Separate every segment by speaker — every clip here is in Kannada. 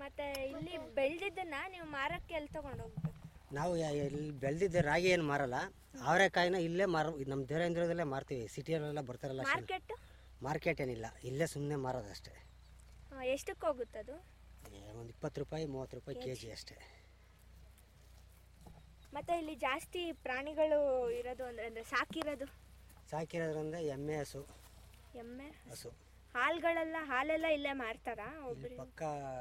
Speaker 1: ಮತ್ತೆ ಇಲ್ಲಿ ಬೆಳೆದಿದ್ದನ್ನ ನೀವು ಮಾರಕ್ಕೆ ಎಲ್ಲಿ ತಗೊಂಡೋಗ್ಬೇಕು
Speaker 2: ನಾವು ಯ- ಇಲ್ಲಿ ಬೆಳೆದಿದ್ದ ರಾಗಿ ಏನು ಮಾರಲ್ಲ ಅವರೆಕಾಯಿನ ಇಲ್ಲೇ ಮಾರ ನಮ್ಮ ದೇವೇಂದ್ರದಲ್ಲೇ ಮಾರ್ತೀವಿ ಸಿಟಿಯಲ್ಲೆಲ್ಲ ಬರ್ತಾರಲ್ಲ
Speaker 1: ಮಾರ್ಕೆಟ್
Speaker 2: ಮಾರ್ಕೆಟ್ ಏನಿಲ್ಲ ಇಲ್ಲೇ ಸುಮ್ಮನೆ ಮಾರೋದಷ್ಟೇ
Speaker 1: ಎಷ್ಟಕ್ಕೆ ಹೋಗುತ್ತದು
Speaker 2: ಒಂದು ಇಪ್ಪತ್ತು ರೂಪಾಯಿ ಮೂವತ್ತು ರೂಪಾಯಿ ಕೆ ಜಿ ಅಷ್ಟೇ
Speaker 1: ಮತ್ತೆ ಇಲ್ಲಿ ಜಾಸ್ತಿ ಪ್ರಾಣಿಗಳು ಇರೋದು ಅಂದ್ರೆ ಅಂದ್ರೆ ಸಾಕಿರೋದು
Speaker 2: ಸಾಕಿರೋದ್ರಿಂದ ಎಮ್ಮೆ ಹಸು
Speaker 1: ಎಮ್ಮೆ
Speaker 2: ಹಸು
Speaker 1: ಹಾಲ್ಗಳೆಲ್ಲ ಹಾಲೆಲ್ಲ ಇಲ್ಲೇ ಮಾರ್ತಾರಾ
Speaker 2: ಇಲ್ಲಿ
Speaker 1: ಒಬ್ರು
Speaker 2: ಪಕ್ಕ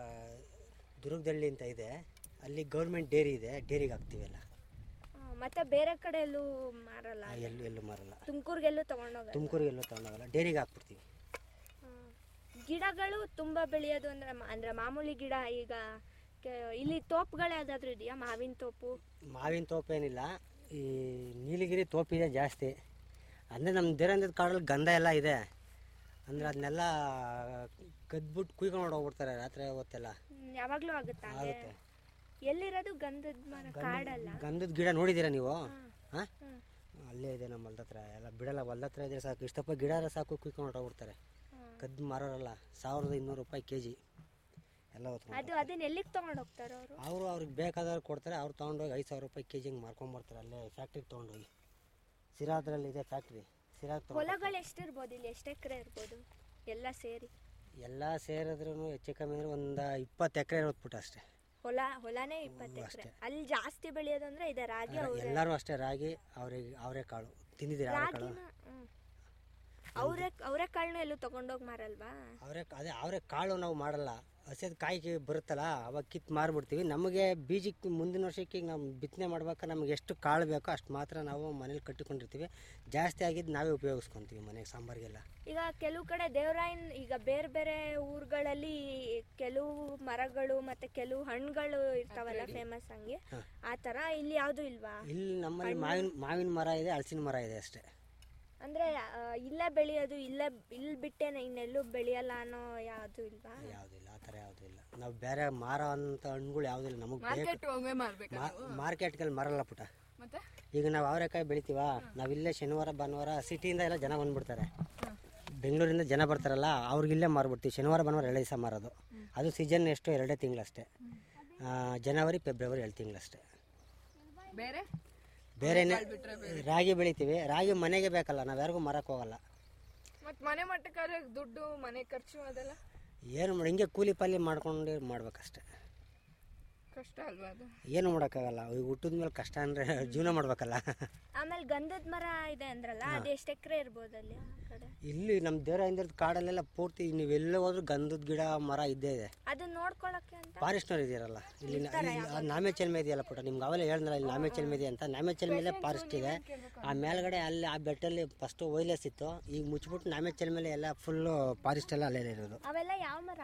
Speaker 2: ದುರ್ಗದಳ್ಳಿ ಅಂತ ಇದೆ ಅಲ್ಲಿ ಗೌರ್ಮೆಂಟ್ ಡೇರಿ ಇದೆ ಡೇರಿಗೆ ಹಾಕ್ತೀವಲ್ಲ
Speaker 1: ಮತ್ತೆ ಬೇರೆ ಕಡೆ ಎಲ್ಲೂ ಮಾರಲ್ಲ
Speaker 2: ಎಲ್ಲೂ ಎಲ್ಲೂ ಮಾರಲ್ಲ
Speaker 1: ತುಮಕೂರಿಗೆಲ್ಲೂ ತಗೊಂಡೋಗಲ್ಲ
Speaker 2: ತುಮಕೂರಿಗೆ ಎಲ್ಲೂ ತಗೊಂಡೋಗಲ್ಲ ಡೇರಿಗೆ ಹಾಕ್ಬಿಡ್ತೀವಿ
Speaker 1: ಹ್ಮ್. ಗಿಡಗಳು ತುಂಬಾ ಬೆಳೆಯೋದು ಅಂದ್ರೆ ಮಾ- ಅಂದ್ರೆ ಮಾಮೂಲಿ ಗಿಡ ಈಗ ಕೆ- ಇಲ್ಲಿ ತೋಪುಗಳು ಯಾವ್ದಾದ್ರು ಇದೆಯಾ ಮಾವಿನ ತೋಪು
Speaker 2: ಮಾವಿನ ತೋಪ ಏನಿಲ್ಲ ಈ ನೀಲಗಿರಿ ತೋಪಿದೆ ಜಾಸ್ತಿ ಅಂದರೆ ನಮ್ಮ ದೇರಂದದ ಕಾಡಲ್ಲಿ ಗಂಧ ಎಲ್ಲ ಇದೆ ಅಂದರೆ ಅದನ್ನೆಲ್ಲ ಕದ್ಬಿಟ್ಟು ಕುಯ್ಕೊಂಡು ಹೋಗ್ಬಿಡ್ತಾರೆ ರಾತ್ರಿ ಹೊತ್ತೆಲ್ಲ
Speaker 1: ಹ್ಮ್, ಯಾವಾಗ್ಲೂ ಆಗುತ್ತಾ ಹಂಗೆ?
Speaker 2: ಆಗುತ್ತೆ
Speaker 1: ಎಲ್ಲಿರೋದು ಗಂಧದ ಮರ ಕಾಡಲ್ಲ
Speaker 2: ಗಂಧದ ಗಿಡ ನೋಡಿದ್ದೀರಾ ನೀವು ಹಾಂ
Speaker 1: ಹ್ಮ್.
Speaker 2: ಅಲ್ಲೇ ಇದೆ ನಮ್ಮ ಹೊಲ್ದ ಹತ್ರ ಎಲ್ಲ ಬಿಡಲ್ಲ ಹೊಲ್ದ ಹತ್ರ ಇದ್ರೆ ಸಾಕು ಇಷ್ಟಪ್ಪ ಗಿಡ ಎಲ್ಲ ಸಾಕು ಕುಯ್ಕೊಂಡು ಹೋಗ್ಬಿಡ್ತಾರೆ
Speaker 1: ಹ್ಮ್.
Speaker 2: ಕದ್ದು ಮಾರೋರಲ್ಲ ಸಾವಿರದ ಇನ್ನೂರು ರೂಪಾಯಿ ಕೆ ಜಿ ಎಲ್ಲ ಹೊತ್ಕೊಂಡು
Speaker 1: ಅದು ಅದನ್ನ ಎಲ್ಲಿಗೆ ತಗೊಂಡ್ ಹೋಗ್ತಾರ ಅವರು
Speaker 2: ಅವರು ಅವ್ರಿಗೆ ಬೇಕಾದವ್ರು ಕೊಡ್ತಾರೆ ಅವ್ರು ತೊಗೊಂಡೋಗಿ ಐದು ಸಾವಿರ ರೂಪಾಯಿ ಕೆ ಜಿಗೆ ಮಾರ್ಕೊಂಬರ್ತಾರೆ ಅಲ್ಲೇ ಫ್ಯಾಕ್ಟ್ರಿಗೆ ತೊಗೊಂಡೋಗಿ ಸಿರಾದ್ರಲ್ಲಿ ಇದೆ ಫ್ಯಾಕ್ಟ್ರಿ ಸಿರಾ
Speaker 1: ಹೊಲಗಳು ಎಷ್ಟಿರ್ಬೋದು ಇಲ್ಲಿ ಎಷ್ಟು ಎಕರೆ ಇರ್ಬೋದು ಎಲ್ಲ ಸೇರಿ
Speaker 2: ಎಲ್ಲ ಸೇರಿದ್ರೂ ಹೆಚ್ಚು ಕಮ್ಮಿ ಅಂದ್ರೆ ಒಂದು ಇಪ್ಪತ್ತು ಎಕರೆ ಇರೋದ್ಬಿಟ್ಟು ಅಷ್ಟೇ
Speaker 1: ಹೊಲ ಹೊಲನೇ ಇಪ್ಪತ್ತು ಎಕರೆ ಅಲ್ಲಿ ಜಾಸ್ತಿ ಬೆಳೆಯೋದು ಅಂದ್ರೆ ಇದೆ ರಾಗಿ ಅವ್ರೆ
Speaker 2: ಎಲ್ಲರೂ ಅಷ್ಟೇ ರಾಗಿ ಅವ್ರಿಗೆ ಅವರೇ ಕಾಳು ತಿಂದಿದ್ದೀರಾ ಅವರೇ ಕಾಳು
Speaker 1: ರಾಗಿನ ಹ್ಮ್. ಅವ್ರೆ ಅವರೆಕಾಳನ್ನ ಎಲ್ಲೂ ತಗೊಂಡೋಗಿ ಮಾರಲ್ವಾ
Speaker 2: ಅವರೇ ಅದೇ ಅವರೇ ಕಾಳು ನಾವು ಮಾಡಲ್ಲ ಹಸಿದ ಕಾಯಿ ಬರುತ್ತಲ್ಲ ಅವಾಗ ಕಿತ್ತು ಮಾರ್ಬಿಡ್ತೀವಿ ನಮಗೆ ಬೀಜಕ್ಕೆ ಮುಂದಿನ ವರ್ಷಕ್ಕೆ ಈಗ ನಾವು ಬಿತ್ತನೆ ಮಾಡ್ಬೇಕಾದ್ರೆ ನಮಗೆ ಎಷ್ಟು ಕಾಳು ಬೇಕೋ ಅಷ್ಟು ಮಾತ್ರ ನಾವು ಮನೇಲಿ ಕಟ್ಟಿಕೊಂಡಿರ್ತೀವಿ ಜಾಸ್ತಿ ಆಗಿದ್ದು ನಾವೇ ಉಪಯೋಗಿಸ್ಕೊತೀವಿ ಮನೆಗೆ ಸಾಂಬಾರಿಗೆಲ್ಲ
Speaker 1: ಈಗ ಕೆಲವು ಕಡೆ ದೇವರಾಯನ್ ಈಗ ಬೇರೆ ಬೇರೆ ಊರುಗಳಲ್ಲಿ ಕೆಲವು ಮರಗಳು ಮತ್ತೆ ಕೆಲವು ಹಣ್ಣುಗಳು ಇರ್ತಾವಲ್ಲ ಫೇಮಸ್ ಹಂಗೆ ಆ ತರ ಇಲ್ಲಿ ಯಾವ್ದು ಇಲ್ವಾ
Speaker 2: ಇಲ್ಲಿ ನಮ್ಮಲ್ಲಿ ಮಾವಿನ ಮಾವಿನ ಮರ ಇದೆ ಹಲಸಿನ ಮರ ಇದೆ ಅಷ್ಟೇ
Speaker 1: ಅಂದ್ರೆ ಆ, ಇಲ್ಲೇ ಬೆಳೆಯೋದು ಇಲ್ಲೇ ಇಲ್ಲಿ ಬಿಟ್ಟೇನೆ ಇನ್ನೆಲ್ಲೂ ಬೆಳೆಯಲ್ಲ ಅನ್ನೋ ಯಾವ್ದು ಇಲ್ವಾ
Speaker 2: ಯಾವುದಿಲ್ಲ ಆ ಥರ ಯಾವುದೂ ಇಲ್ಲ ನಾವು ಬೇರೆ ಮಾರ ಅಂತ ಹಣ್ಣುಗಳು ಯಾವುದಿಲ್ಲ ನಮಗೆ ಬೇಕು
Speaker 3: ಮಾರ್ಕೆಟ್ ಹೋಗೇ ಮಾರ್ಬೇಕಾ
Speaker 2: ಮಾರ್ಕೆಟ್ಗಳಲ್ಲಿ ಮರಲ್ಲ ಪುಟ
Speaker 3: ಮತ್ತೆ
Speaker 2: ಈಗ ನಾವು ಅವರೆಕಾಯಿ ಬೆಳಿತೀವ ನಾವಿಲ್ಲೇ ಶನಿವಾರ ಭಾನುವಾರ ಸಿಟಿಯಿಂದ ಎಲ್ಲ ಜನ ಬಂದ್ಬಿಡ್ತಾರೆ ಬೆಂಗಳೂರಿಂದ ಜನ ಬರ್ತಾರಲ್ಲ ಅವ್ರಿಗಿಲ್ಲೇ ಮಾರ್ಬಿಡ್ತೀವಿ ಶನಿವಾರ ಭಾನುವಾರ ಎರಡೇ ದಿವಸ ಮಾರೋದು ಅದು ಸೀಸನ್ ಎಷ್ಟು ಎರಡೇ ತಿಂಗಳಷ್ಟೇ ಜನವರಿ ಫೆಬ್ರವರಿ ಎರಡು ತಿಂಗಳಷ್ಟೇ
Speaker 3: ಬೇರೆ
Speaker 2: ಬೇರೆ ರಾಗಿ ಬೆಳಿತೀವಿ ರಾಗಿ ಮನೆಗೆ ಬೇಕಲ್ಲ ನಾವು ಯಾರಿಗೂ ಮಾರಕ್ಕೆ ಹೋಗಲ್ಲ
Speaker 3: ಮತ್ ಮನೆ ಮಟ್ಟಕ್ಕಾದ್ರೆ ದುಡ್ಡು ಮನೆ ಖರ್ಚು ಅದೆಲ್ಲ
Speaker 2: ಏನು ಮಾಡಿ ಹಿಂಗೆ ಕೂಲಿ ಪಾಲಿ ಮಾಡ್ಕೊಂಡು ಮಾಡ್ಬೇಕಷ್ಟೆ
Speaker 3: ಕಷ್ಟ ಅಲ್ವಾ ಅದು
Speaker 2: ಏನು ಮಾಡೋಕ್ಕಾಗಲ್ಲ ಈಗ ಹುಟ್ಟಿದ ಮೇಲೆ ಕಷ್ಟ ಅಂದರೆ ಜೀವನ ಮಾಡ್ಬೇಕಲ್ಲ
Speaker 1: ಆಮೇಲೆ ಗಂಧದ ಮರ ಇದೆ ಅಂದ್ರಲ್ಲ ಅದು ಎಷ್ಟು ಎಕರೆ ಇರ್ಬೋದು ಅಲ್ಲಿ ಆ ಕಡೆ
Speaker 2: ಇಲ್ಲಿ ನಮ್ಮ ದೇವರ ಹಿಂದಿರದ ಕಾಡಲ್ಲೆಲ್ಲ ಪೂರ್ತಿ ನೀವೆಲ್ಲೇ ಹೋದ್ರೂ ಗಂಧದ ಗಿಡ ಮರ ಇದ್ದೇ ಇದೆ
Speaker 1: ಅದನ್ನ ನೋಡ್ಕೊಳಕ್ಕೆ ಅಂತ
Speaker 2: ಫಾರೆಸ್ಟ್ನವ್ರು ಇದೆಯಲ್ಲ ಇಲ್ಲಿ ನಾಮೆ ಚೆಲ್ಮೆ ಇದೆಯಲ್ಲ ಪುಟ ನಿಮ್ಗೆ ಅವೆಲ್ಲ ಹೇಳಿದ್ನಲ್ಲ ಇಲ್ಲಿ ನಾಮೆ ಚೆಲ್ಮೆ ಇದೆ ಅಂತ ನಾಮೆ ಚೆಲ್ಮೆಲೆ ಫಾರೆಸ್ಟ್ ಇದೆ ಆ ಮೇಲ್ಗಡೆ ಅಲ್ಲಿ ಆ ಬೆಟ್ಟಲ್ಲಿ ಫಸ್ಟು ವೈಲೆಸ್ ಇತ್ತು ಈಗ ಮುಚ್ಚಿಬಿಟ್ಟು ನಾಮೆ ಚೆಲ್ಮೆಲೆ ಎಲ್ಲ ಫುಲ್ಲು ಫಾರೆಸ್ಟ್ ಎಲ್ಲ ಅಲ್ಲೇ ಇರೋದು
Speaker 1: ಅವೆಲ್ಲ ಯಾವ ಮರ